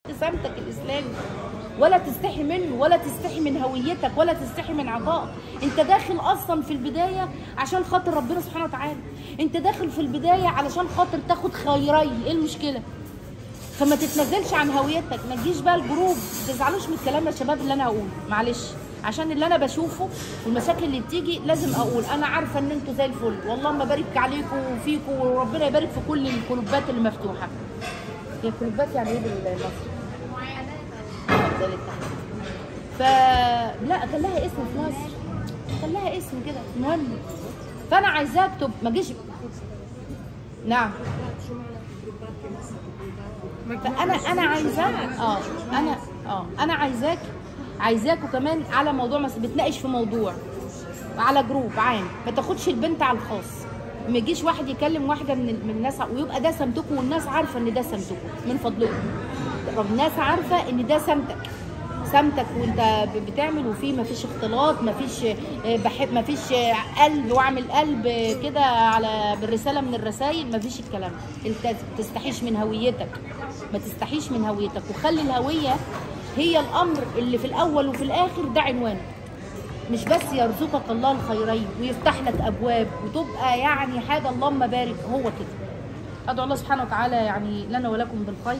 سمتك الاسلامي ولا تستحي منه ولا تستحي من هويتك ولا تستحي من عطائك انت داخل اصلا في البدايه عشان خاطر ربنا سبحانه وتعالى انت داخل في البدايه علشان خاطر تاخد خيرين ايه المشكله فما تتنزلش عن هويتك ما تجيش بقى الجروب ما تزعلوش من الكلام يا شباب اللي انا هقوله معلش عشان اللي انا بشوفه والمشاكل اللي بتيجي لازم اقول انا عارفه ان انتوا زي الفل والله ما بارك عليكم وفيكم وربنا يبارك في كل القلوبات اللي مفتوحه هي القلوبات يعني ايه بالمصري زي الاتحاد فلا كان لها اسم في مصر كان لها اسم كده المهم فانا عايزاك تب ما جيش نعم فانا انا عايزاك اه انا اه انا عايزاك عايزاكوا كمان على موضوع مثلا بتناقش في موضوع على جروب عام ما تاخدش البنت على الخاص ما يجيش واحد يكلم واحده من من الناس ويبقى ده سمتكم والناس عارفه ان ده سمتكم من فضلكم الناس عارفه ان ده سمتك سمتك وانت ب- بتعمل وفيه مفيش اختلاط مفيش آه، بحب مفيش آه، قلب واعمل قلب آه، كده على بالرساله من الرسائل مفيش الكلام ده. انت تستحيش من هويتك ما تستحيش من هويتك وخلي الهويه هي الامر اللي في الاول وفي الاخر ده عنوانك مش بس يرزقك الله الخيرين ويفتح لك ابواب وتبقى يعني حاجه اللهم بارك هو كده ادعو الله سبحانه وتعالى يعني لنا ولكم بالخير